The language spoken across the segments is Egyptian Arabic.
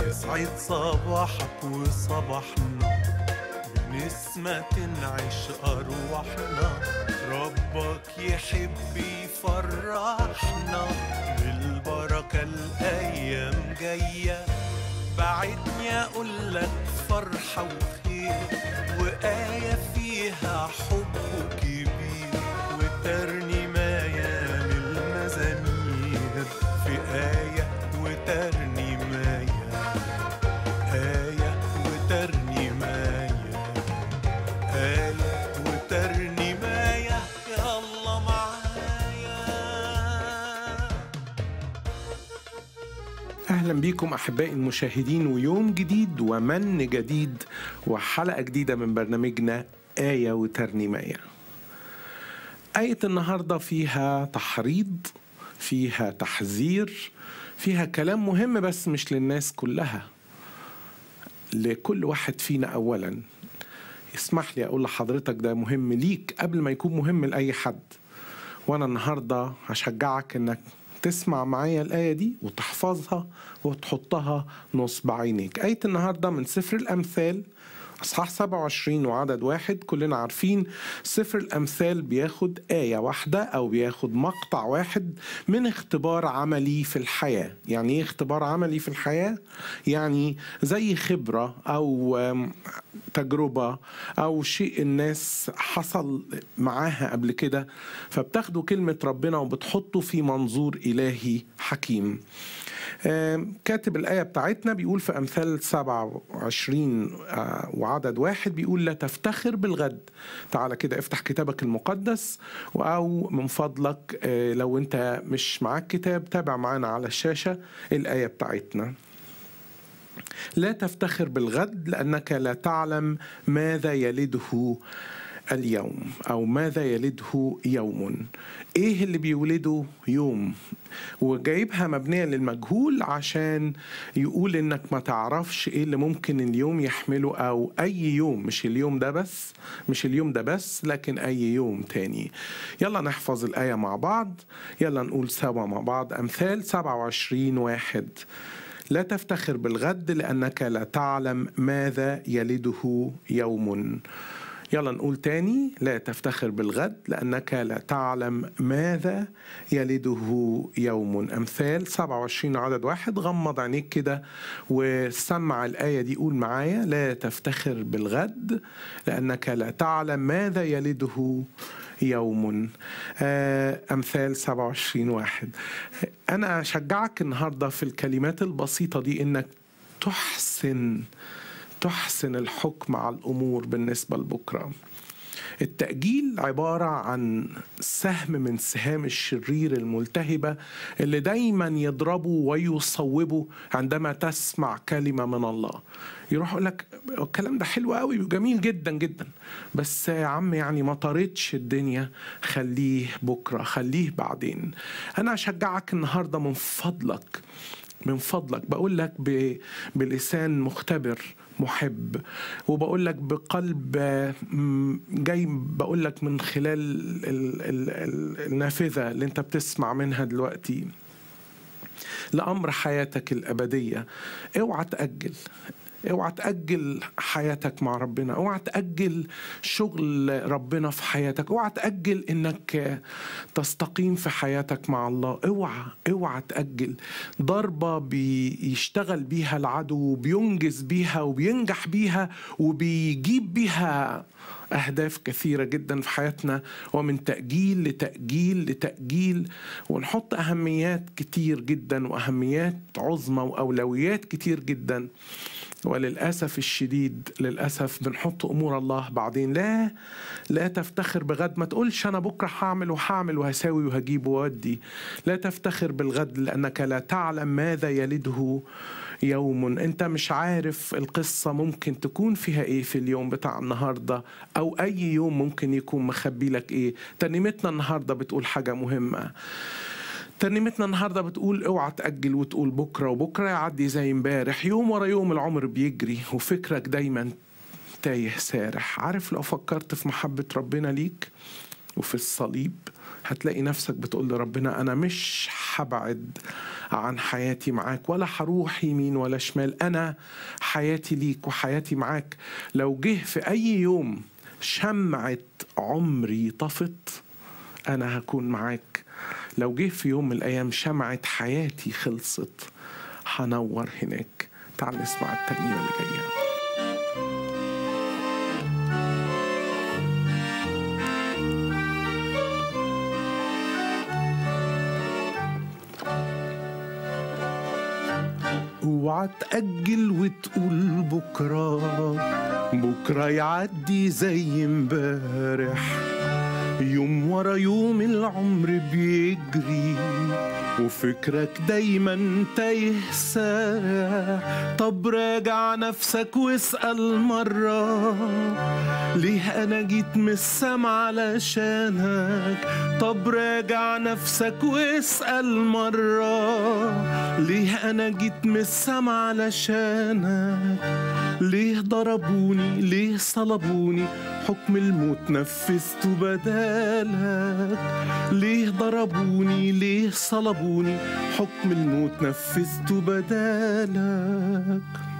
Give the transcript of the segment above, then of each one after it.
يسعد صباحك وصباحنا بنسمة تنعش أرواحنا ربك يحب يفرحنا بالبركة الأيام جاية بعدني أقول لك فرحة وخير وآية فيها حب كبير وترنيماية من المزامير في آية وترنيماية آية وترنيماية آية وترنيماية يا الله معايا أهلا بيكم أحبائي المشاهدين ويوم جديد ومن جديد وحلقة جديدة من برنامجنا آية وترنيمية آية النهاردة فيها تحريض فيها تحذير فيها كلام مهم بس مش للناس كلها لكل واحد فينا أولا اسمح لي أقول لحضرتك ده مهم ليك قبل ما يكون مهم لأي حد وأنا النهاردة هشجعك إنك تسمع معايا الآية دي وتحفظها وتحطها نصب عينيك آية النهاردة من سفر الأمثال أصحاح 27 وعدد واحد كلنا عارفين سفر الأمثال بياخد آية واحدة أو بياخد مقطع واحد من اختبار عملي في الحياة يعني إيه اختبار عملي في الحياة؟ يعني زي خبرة أو آم، تجربة أو شيء الناس حصل معاها قبل كده فبتاخدوا كلمة ربنا وبتحطوا في منظور إلهي حكيم آم، كاتب الآية بتاعتنا بيقول في أمثال 27 آه، وعدد واحد بيقول لا تفتخر بالغد تعالى كده افتح كتابك المقدس أو من فضلك آه، لو أنت مش معاك كتاب تابع معانا على الشاشة الآية بتاعتنا لا تفتخر بالغد لأنك لا تعلم ماذا يلده اليوم أو ماذا يلده يوم إيه اللي بيولده يوم وجايبها مبنية للمجهول عشان يقول إنك ما تعرفش إيه اللي ممكن اليوم يحمله أو أي يوم مش اليوم ده بس مش اليوم ده بس لكن أي يوم تاني يلا نحفظ الآية مع بعض يلا نقول سوا مع بعض أمثال 27 واحد لا تفتخر بالغد لأنك لا تعلم ماذا يلده يوم يلا نقول تاني لا تفتخر بالغد لأنك لا تعلم ماذا يلده يوم أمثال 27 عدد واحد غمض عينيك كده وسمع الآية دي قول معايا لا تفتخر بالغد لأنك لا تعلم ماذا يلده يوم آه، أمثال 27 واحد أنا أشجعك النهاردة في الكلمات البسيطة دي إنك تحسن تحسن الحكم على الأمور بالنسبة لبكرة التأجيل عبارة عن سهم من سهام الشرير الملتهبة اللي دايما يضربه ويصوبه عندما تسمع كلمة من الله يروح يقول لك الكلام ده حلو قوي وجميل جدا جدا بس يا عم يعني ما طارتش الدنيا خليه بكرة خليه بعدين أنا أشجعك النهاردة من فضلك من فضلك بقول لك ب... بلسان مختبر محب وبقول لك بقلب م، جاي بقول لك من خلال ال... ال... ال... النافذة اللي انت بتسمع منها دلوقتي لأمر حياتك الأبدية اوعى تأجل اوعى تأجل حياتك مع ربنا اوعى تأجل شغل ربنا في حياتك اوعى تأجل انك تستقيم في حياتك مع الله اوعى اوعى تأجل ضربة بيشتغل بيها العدو وبينجز بيها وبينجح بيها وبيجيب بيها أهداف كثيرة جدا في حياتنا ومن تأجيل لتأجيل لتأجيل ونحط أهميات كتير جدا وأهميات عظمى وأولويات كتير جدا وللأسف الشديد للأسف بنحط أمور الله بعدين لا لا تفتخر بغد ما تقولش أنا بكرة هعمل وهعمل وهساوي وهجيب وودي لا تفتخر بالغد لأنك لا تعلم ماذا يلده يوم انت مش عارف القصة ممكن تكون فيها ايه في اليوم بتاع النهاردة او اي يوم ممكن يكون مخبي لك ايه ترنيمتنا النهاردة بتقول حاجة مهمة ترنيمتنا النهارده بتقول اوعى تأجل وتقول بكره وبكره يعدي زي امبارح يوم ورا يوم العمر بيجري وفكرك دايما تايه سارح عارف لو فكرت في محبة ربنا ليك وفي الصليب هتلاقي نفسك بتقول لربنا انا مش هبعد عن حياتي معاك ولا هروح يمين ولا شمال أنا حياتي ليك وحياتي معاك لو جه في أي يوم شمعة عمري طفت أنا هكون معاك لو جه في يوم من الأيام شمعة حياتي خلصت هنور هناك تعال نسمع الترنيمة اللي جايه اوعى تأجل وتقول بكرة بكرة يعدي زي امبارح يوم ورا يوم العمر بيجري وفكرك دايما تايه سارح طب راجع نفسك واسأل مرة ليه أنا جيت من السما علشانك طب راجع نفسك واسأل مرة ليه أنا جيت من السما علشانك ليه ضربوني ليه صلبوني حكم الموت نفذته بدالك ليه ضربوني ليه صلبوني حكم الموت نفذته بدالك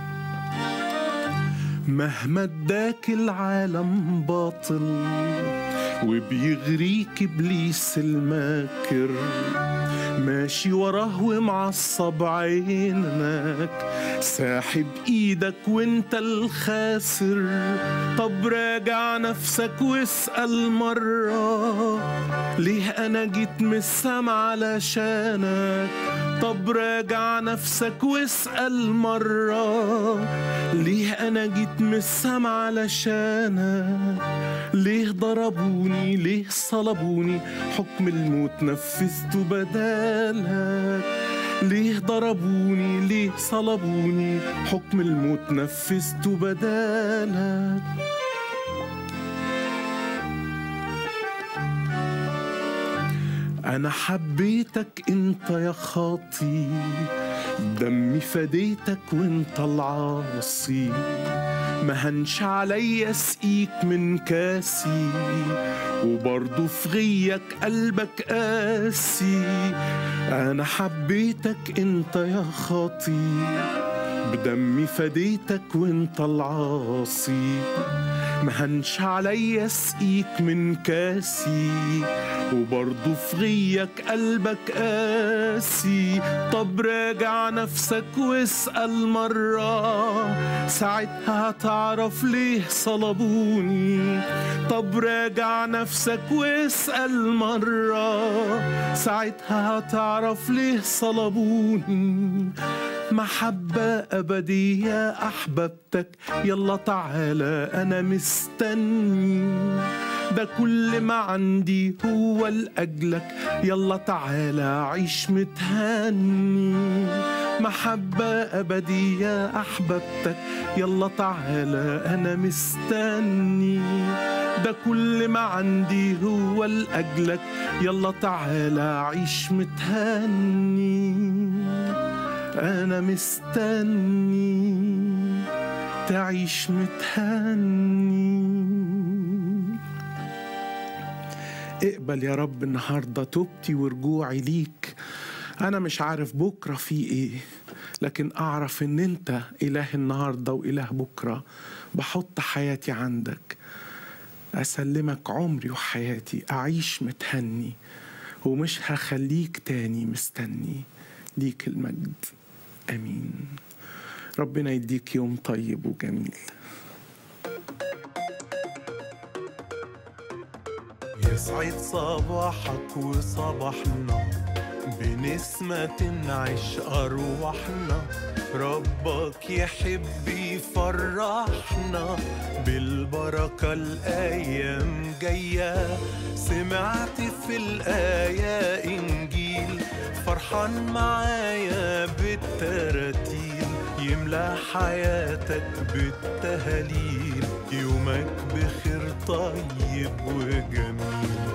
مهما اداك العالم باطل وبيغريك ابليس الماكر ماشي وراه ومعصب عينك ساحب ايدك وانت الخاسر طب راجع نفسك واسأل مرة ليه انا جيت من السما علشانك طب راجع نفسك واسأل مرة ليه أنا جيت من السما علشانك ليه ضربوني ليه صلبوني حكم الموت نفذته بدالك ليه ضربوني ليه صلبوني حكم الموت نفذته بدالك أنا حبيتك أنت يا خاطي دمي فديتك وأنت العاصي ما هنش عليا اسقيك من كاسي وبرضه في غيك قلبك قاسي أنا حبيتك أنت يا خاطي بدمي فديتك وانت العاصي ما هنش عليا اسقيك من كاسي وبرضه في غيك قلبك قاسي طب راجع نفسك واسأل مرة ساعتها هتعرف ليه صلبوني طب راجع نفسك واسأل مرة ساعتها هتعرف ليه صلبوني محبة أبدية أحببتك يلا تعالى أنا مستني ده كل ما عندي هو لأجلك يلا تعالى عيش متهني محبة أبدية أحببتك يلا تعالى أنا مستني ده كل ما عندي هو لأجلك يلا تعالى عيش متهني أنا مستني تعيش متهني اقبل يا رب النهاردة توبتي ورجوعي ليك أنا مش عارف بكرة في إيه لكن أعرف إن أنت إله النهاردة وإله بكرة بحط حياتي عندك أسلمك عمري وحياتي أعيش متهني ومش هخليك تاني مستني ليك المجد امين ربنا يديك يوم طيب وجميل يسعد صباحك وصباحنا بنسمة تنعش أرواحنا ربك يحب يفرحنا بالبركة الأيام جاية سمعت في الآية إنجيل فرحان معايا بالتراتيل يملى حياتك بالتهاليل يومك بخير طيب وجميل